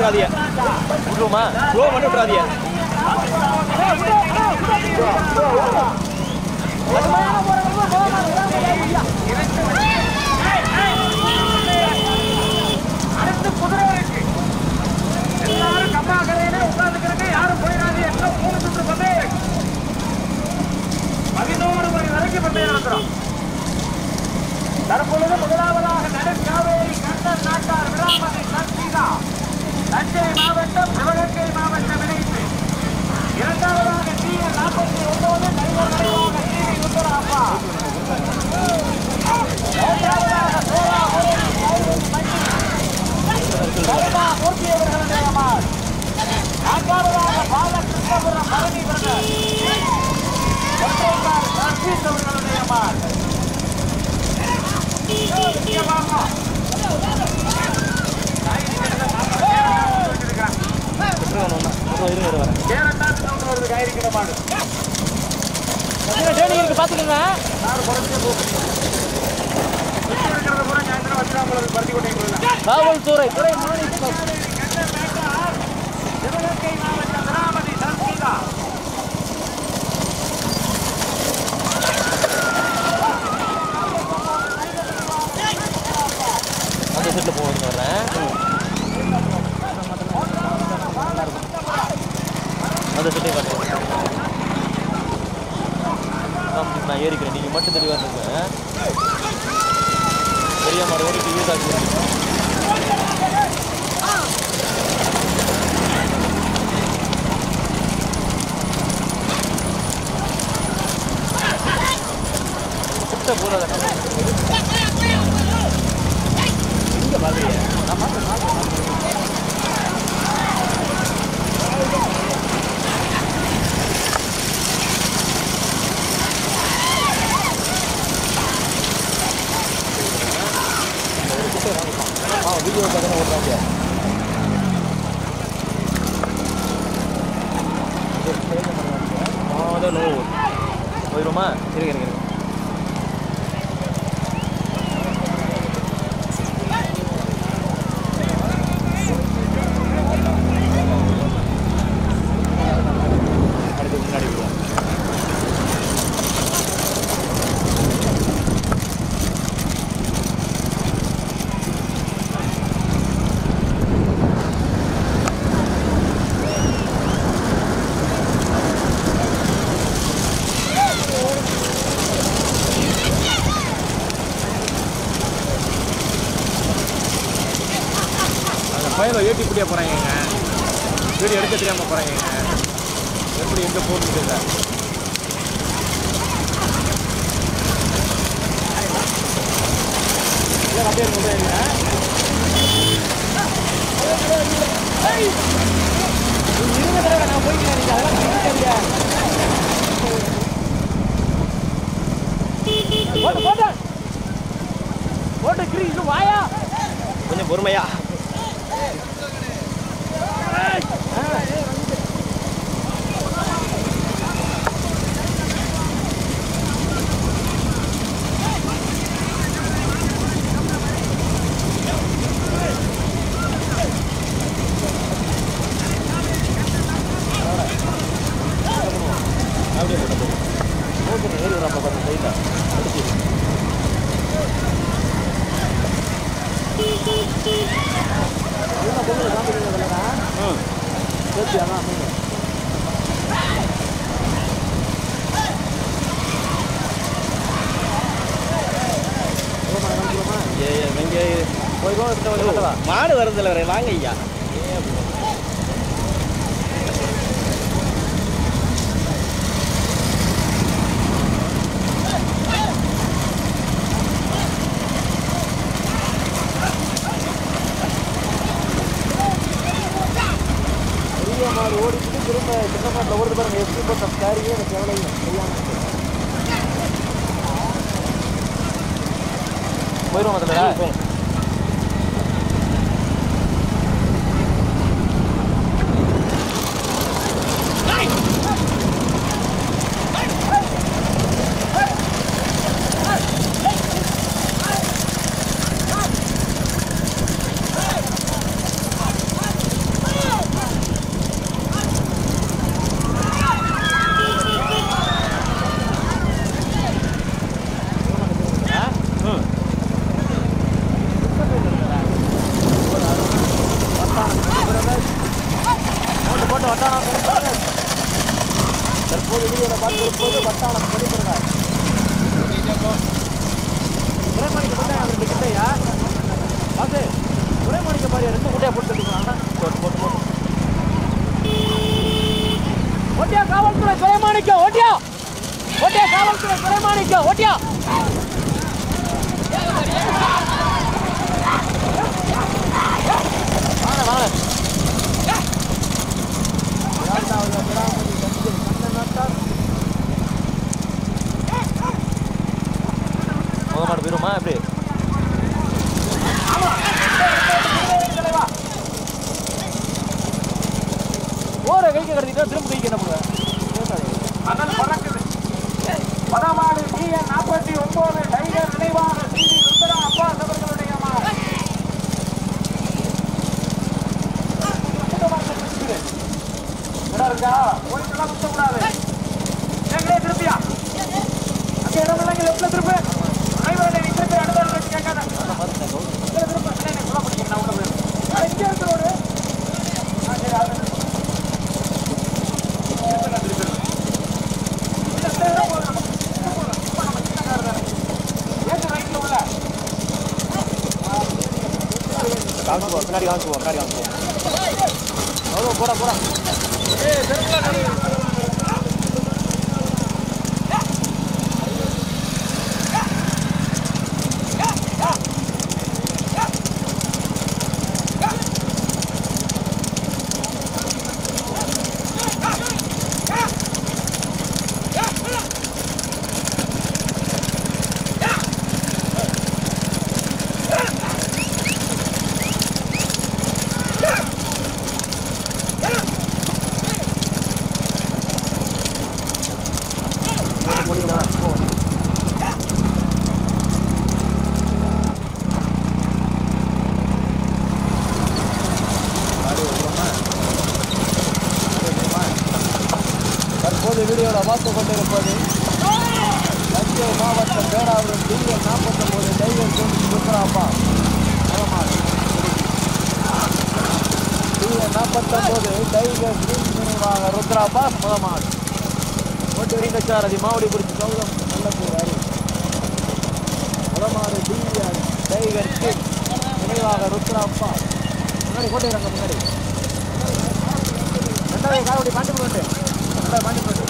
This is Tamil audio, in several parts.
விட்டுறாதீங்க விட்டுருமா ஸ்லோ மட்டும் விட்டுறாதீங்க அடுத்து குதிரை இருக்கு எல்லாரும் கம்மா கரையில உட்கார்ந்துக்கிறங்க யாரும் போயிடாது எல்லாம் மூணு சுற்று பந்தயம் பதினோரு மணி வரைக்கும் பந்தயம் நடத்துறோம் தற்பொழுது முதலாவதாக நடுக்காவேரி கண்ணன் நாட்டார் விழாமதி சக்திகா தஞ்சை மாவட்டம் சிவகங்கை மாவட்டம் இணைப்பு இரண்டாவதாக டி நாற்பத்தி ஒன்பது டைவர் நினைவாக டிவி உத்தராப்பா மூன்றாவதாக சோழா சோழா மூர்த்தி அவர்களுடைய அம்மாள் நான்காவதாக பாலகிருஷ்ணபுரம் பழனி பிரதர் ஒற்றைக்கார் சர்வீஸ் அவர்களுடைய அம்மாள் ட்ரைனிங் இருக்கு பார்த்துக்கோங்க காவல்துறை துறை அந்த செட்டில் போக வர்றேன் அந்த செட்டை காட்டுறேன் நான் ஏறிக்கிறேன் நீங்கள் மட்டும் தெளிவாக இருந்துங்க பெரிய மாடு ஓடிட்டு யூஸ் ஆகுது கிட்ட போடாத இங்க பாக்குறியா நான் பார்த்தேன் ஆ வீடியோ பார்த்தா ஓட்டாங்க ஆ அதான் நோ போயிடுமா இருங்க இருங்க இருங்க அடுத்து முன்னாடி விடுவோம் அந்த பையனை ஏற்றி பிடிக்க போகிறாங்க வீடியோ எடுக்க தெரியாமல் போகிறாங்க எப்படி எங்கே போகணுன்னு தெரியல இல்லை அப்படியே மொபைல் இருங்க தடவை நான் போய்க்கிறேன் நீங்கள் அதெல்லாம் கண்டுக்காதீங்க. போட்டு போட்டு போட்டு கிரி இன்னும் வாயா கொஞ்சம் பொறுமையா அப்படியே போட்டு போட்டு போட்டு ஏறி விட்றாப்பா பாருங்க சைடில் அடிச்சு ம் சேர்த்து அதான் மீன் ஏ எங்க போய் ரூபா எடுத்து வந்து கட்டவா மாடு வருதுல வரேன் வாங்க ஐயா பெரிய மாடு ஓடிட்டு திரும்ப சின்ன மாட்டில் ஓடுது பாருங்க எப்படி போட்ட கேரியே எனக்கு எவ்வளோ சரியான போயிடுவோம் அதில் இருப்பது வட்டாளம் படிக்கிறார் துறைமணிக்கு மட்டும் ரெண்டு கிட்டையா பாசு துறைமணிக்கு மாதிரி ரெண்டு முட்டையா போட்டு எடுக்கலாம் போட்டு போட்டு போட்டு ஓட்டியா காவல்துறை துறைமாணிக்கம் ஓட்டியா ஓட்டியா காவல்துறை துறைமாணிக்கம் ஓட்டியா வாங்க வாங்க இரண்டாவது விடாமதி தஞ்சை கண்ணநாட்டார் முகமாடு போயிருமா எப்படி ஓர கைக்கு கடத்திட்டா திரும்ப கைக்கு என்ன பண்ணுவேன் அனல் பறக்குது பதமாடு பிஎன் நாற்பத்தி ஒன்பது டைகர் நினைவாக சிடி ருத்ரா அப்பாஸ் அவர்களுடைய மாடு. கூட்டமாக நிக்குது. இடம் இருக்கா ஓடிட்டுலாம் குத்தக்கூடாது எங்களே திருப்பியா அங்க இடம் இல்லைங்க லெஃப்ட்ல திருப்பு டிரைவர் நீ திருப்பி அடுத்த ஆள் வச்சு கேட்காத இதுல திருப்பு அண்ணே, நீ சொல்ல முடியும் நான் உள்ள போயிருக்கேன் ஆ, இங்கே இருக்கு ரோடு ஆ சரி அது காமிச்சு போ பின்னாடி காமிச்சு போ பின்னாடி காமிச்சு போ அவ்வளோ போடா போடா முடியுமா போ தற்போது வீடியோவில் பார்த்து கொண்டிருப்பது தஞ்சை மாவட்டம் பேராவூர் டிஎல் நாற்பத்தொம்போது டைகர் ஜோன் சுத்ராப்பா நலமாடு டிஎல் நாற்பத்தொம்போது டைகர் ஜோன் நினைவாக ருத்ராப்பா முதமாடு ஓட்டு வீங்கச்சாரதி மாவடி குறித்து சௌதம் நல்ல அரி முதமாடு டிஎல் டைகர் கிங் நினைவாக ருத்ராப்பா முன்னாடி போட்டுக்கிறாங்க முன்னாடி ரெண்டாவது காவடி மாட்டி போட்டு ரெண்டாவது மாட்டி போட்டு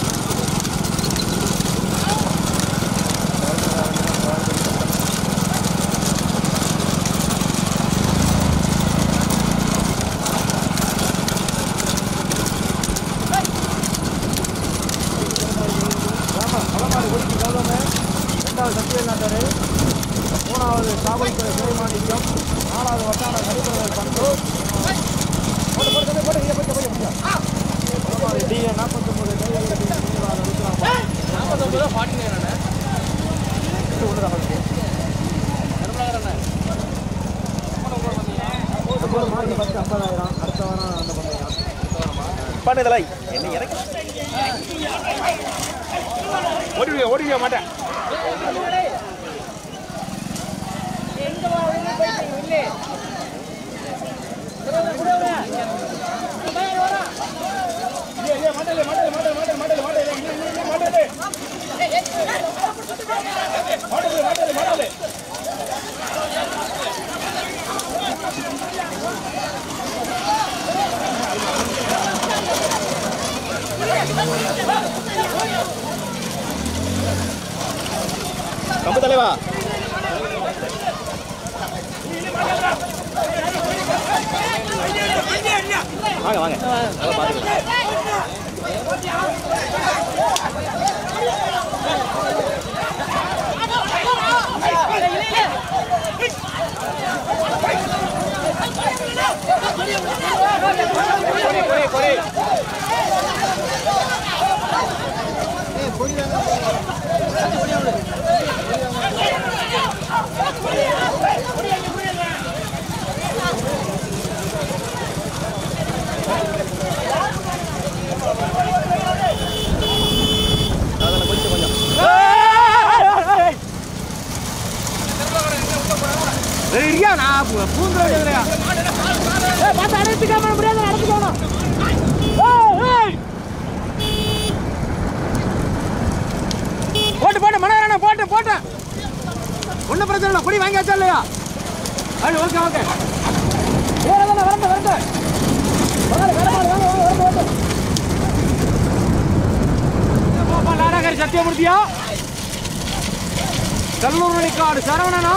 ஆமா, மலமாடு குறிச்சி கௌதம ரெண்டாவது சத்தியல் நாட்டரு மூணாவது காவல்துறை சிறைமாணிக்கம் நாலாவது வட்டார நடிகர்கள் பண்பு போட்டு போட்டு போட்டு போட்டு இங்கே போட்டு போட்டு மலமாடு டிஏ நாற்பத்தொம்பது நாற்பத்தொம்பது ஃபார்ட்டி நைன் அண்ணே பத்து ஐம்பதாயிரம் அடுத்த வாரம் அந்த பந்தயம் பண்ணுதலை என்ன எனக்கு ஓடிவிய ஓடிவிய மாட்டேன் கம்பு தலைவா வாங்க வாங்க நல்லா பாத்துக்கலாம் அதில் கொஞ்சம் கொஞ்சம் ரெடியா நான் பூந்துட வேண்டியதுலையா பார்த்து அடைத்துக்காம முடியாது நடத்துக்கணும் போட்டு போட்டு மனோரண்ணா போட்டு போட்டு ஒன்றும் பிரச்சனை இல்லை குடி வாங்கியாச்சா இல்லையா அது ஓகே ஓகே வேற தானே வரந்த வரந்த நாடாகரி சத்தியமூர்த்தியா கல்லூர் மணிக்காடு சரவணனா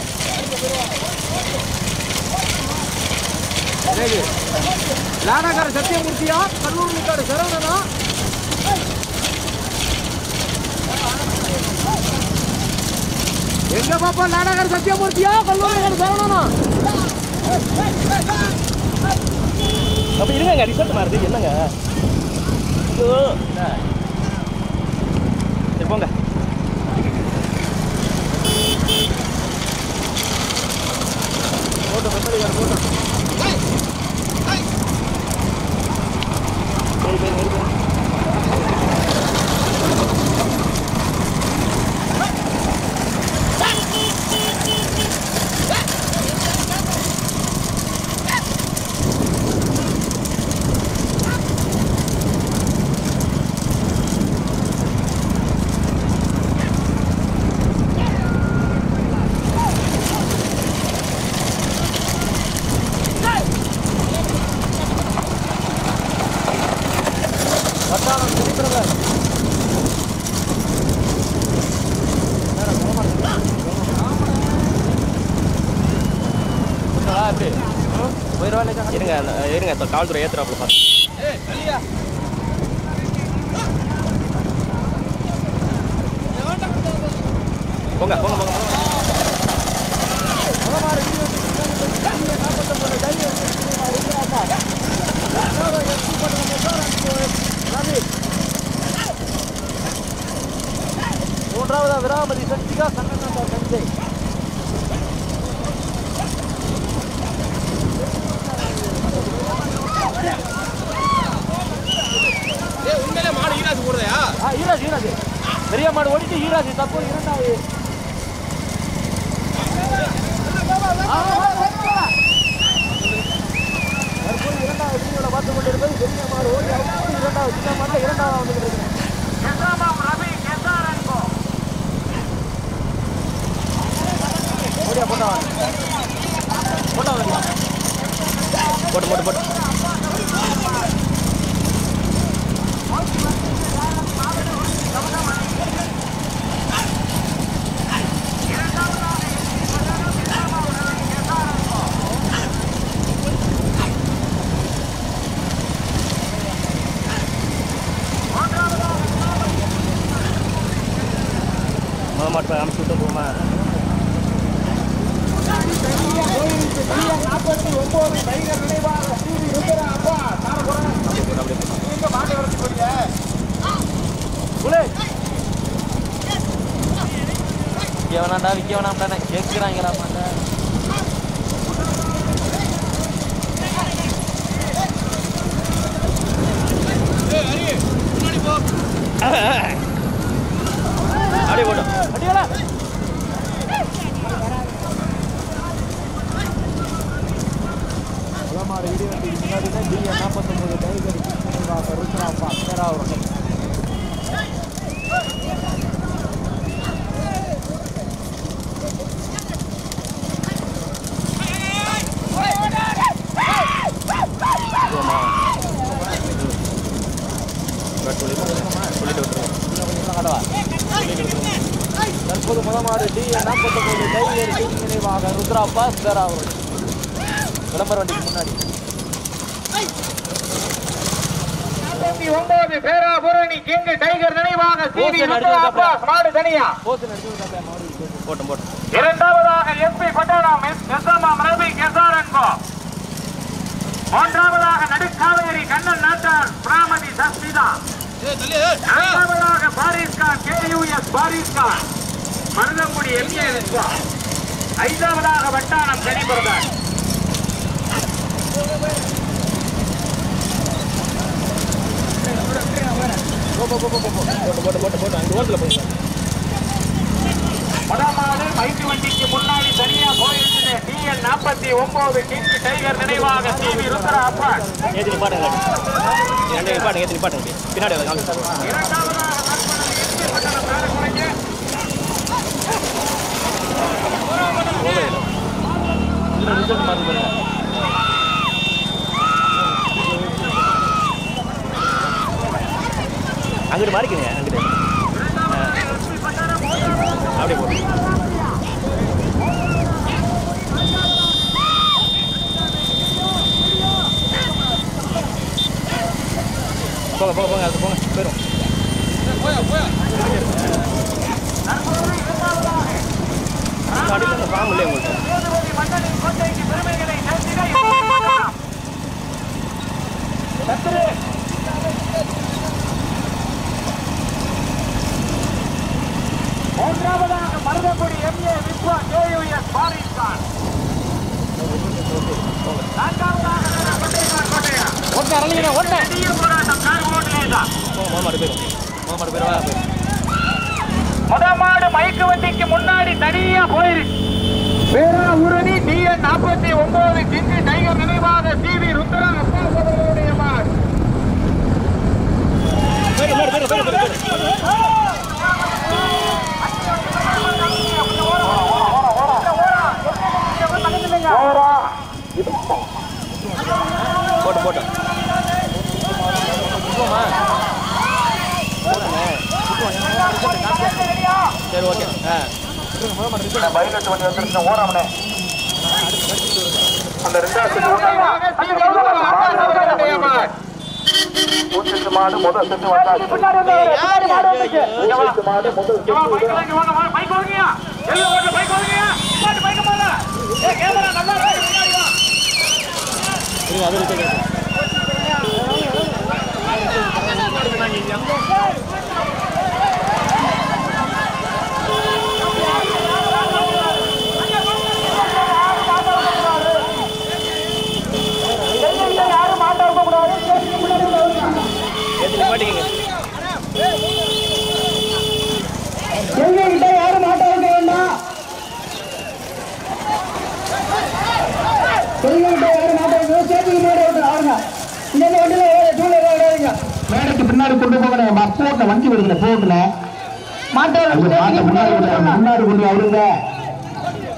சரி லாடாகர சத்தியமூர்த்தியா கல்லூர் மணிக்காடு சரவணனா எங்க பாப்பா நாடகர சத்தியமூர்த்தியா கல்லூர் மணிக்காடு சரவணனா அப்ப இருங்க ரிசல்ட் மாறுது என்னங்க ஐயோ, என்ன? சரி போங்க சரி, சரி, சரி, சரி. வட்டாரம் திரிபுரல இருங்க அந்த- இருங்க இந்த காவல்துறை ஏத்துறாப்புல பாத்து போங்க போங்க போங்க போங்க. மூன்றாவது விராமதி சக்திகா சங்கநாதா சஞ்சய் ஆ, ஈராஜ் ஈராஜ் பெரிய மாடு ஓடிட்டு ஈராஜ் தப்பு இரண்டாவது ஆ, ஆ, ஆ, ஆ. தற்போது இரண்டாவது வீடியோல பார்த்து கொண்டிருப்பது பெரிய மாடு ஓடி அடுத்து இரண்டாவது சின்ன மாட்டில் இரண்டாவது வந்துட்டு இருக்கிறேன் எஸ்ஆர்எம் ரவி எஸ்ஆர்என்கோ ஓடியா போட்டா போட்டா வண்டியா போட்டு போட்டு போட்டு மாமா மாட்டு போய் அனுப்பிச்சு விட்டு போமா நாற்பத்தி ஒன்பது டைகர் நினைவாக டிவி ருத்ரா அப்பா தாரபுரம் நீங்க மாட்டை வரைச்சு போறீங்க புலே விற்க வேணாண்டா விற்க வேணாம்டா கேட்குறாங்களா மாட்டா அப்படியே போட்டோம் அடியல உலமாடு இடிவண்டி முன்னாடி தான் டிஎன் நாற்பத்தொம்பது டைகர் நினைவாக ருத்ரா அப்பா பேராவரம் சொல்லிட்டு விட்டுருவோம் தற்போது முதமாடு டிஎன் நாற்பத்தொம்பது டைகர் கிங் நினைவாக ருத்ரா அப்பா பேராவரம் விளம்பர வண்டிக்கு முன்னாடி நாற்பத்தி ஒன்பது பேராபுரணி கிங் டைகர் நினைவாக சிவி ஓகே, ருத்ரா நடுவுல அப்பாஸ் மாடு தனியா போத்து நடிச்சு மாடு போட்டோம் போட்டோம் இரண்டாவதாக எஸ்பி பட்டாளம் எஸ்எம்எம் ரவி எஸ்ஆர்என்கோ மூன்றாவதாக நடுக்காவேரி கண்ணன் நாட்டார் பிராமதி சஸ்மிதா நான்காவதாக பாரிஸ் கான் கேயூஎஸ் பாரிஸ் கான் மருதங்குடி எம்ஏ விஸ்வா ஐந்தாவதாக வட்டானம் கனிபிரதன் போட்டு போட்டு போட்டு போட்டு அங்கே ஓரத்தில் போய் வடமாடு பைக்கு வண்டிக்கு முன்னாடி தனியா போயிருந்தது டிஎன் நாற்பத்தி ஒன்பது கிங் டைகர் நினைவாக சிவி ருத்ரா அப்பன் ஏற்றி நிப்பாட்டுங்க ரெண்டு நிப்பாட்டுங்க ஏற்றி நிப்பாட்டுங்க பின்னாடி காமிச்சு இரண்டாவதாக நண்பர்கள் எஸ்பி பட்டணம் காரக்குறைக்கு போகவே இல்லை இதில் ரிசல்ட் மாற்றி பாருங்க அங்கிட்டு மாறிக்கங்க அங்கிட்டு ஆ. அப்படியே போடு போங்க போங்க போங்க அது போங்க போயிடும் அடியில் அந்த பாம்பு இல்லையே உங்களுக்கு சேதுபதி மன்னனின் கோட்டைக்கு பெருமைகளை சேர்த்திட இப்போது சத்துரு மூன்றாவதாக மருதங்குடி எம்ஏ விஸ்வா கேயுஎஸ் பாரிஸ் கான் நான்காவதாக கொட்டையார் கோட்டையா ஓட்டை இறங்கிக்கிறேன் ஓட்டை பெரிய போராட்டம் கார் ஓட்டிலே தான் போங்க மாமாடு போயிடும் மாமாடு போயிடுவா போயிடும் முத மாடு மைக்கு வண்டிக்கு முன்னாடி தனியா போயிருச்சு பேரா உறுதி டிஎன் நாற்பத்தி ஒன்பது கிஞ்சி டைகர் நினைவாக சி வி ருத்ரா அப்பா சகோதரருடைய மாடு போயிடும் போயிடும் போயிடும் போயிடும் போயிடும் போட்டு போட்டு போமா சரி ஓகே ஆ பதினெட்டு மணி வந்துருச்சு ஓராமனே அந்த ரெண்டாவது பூச்சிட்டு மாடு முதல் செட்டு வந்தாச்சு பூச்சிட்டு மாடு முதல் செட்டு இருங்க அது ரிசல்ட் யாரும் மாட்ட இருக்க கூடாது ஏற்றி மாட்டிக்கங்க எங்க கிட்ட யாரும் மாட்ட வைக்க வேண்டாம் எங்க கிட்ட யாரும் மாட்ட வைக்க சேர்த்துக்கு மாட்ட வைக்க ஆளுங்க இந்த வண்டியில டூல விடாதீங்க மேடைக்கு பின்னாடி கொண்டு போகணும் பஸ் போட்ல வண்டி வருதுல போட்ல மாட்ட முன்னாடி கொண்டு முன்னாடி கொண்டு வருங்க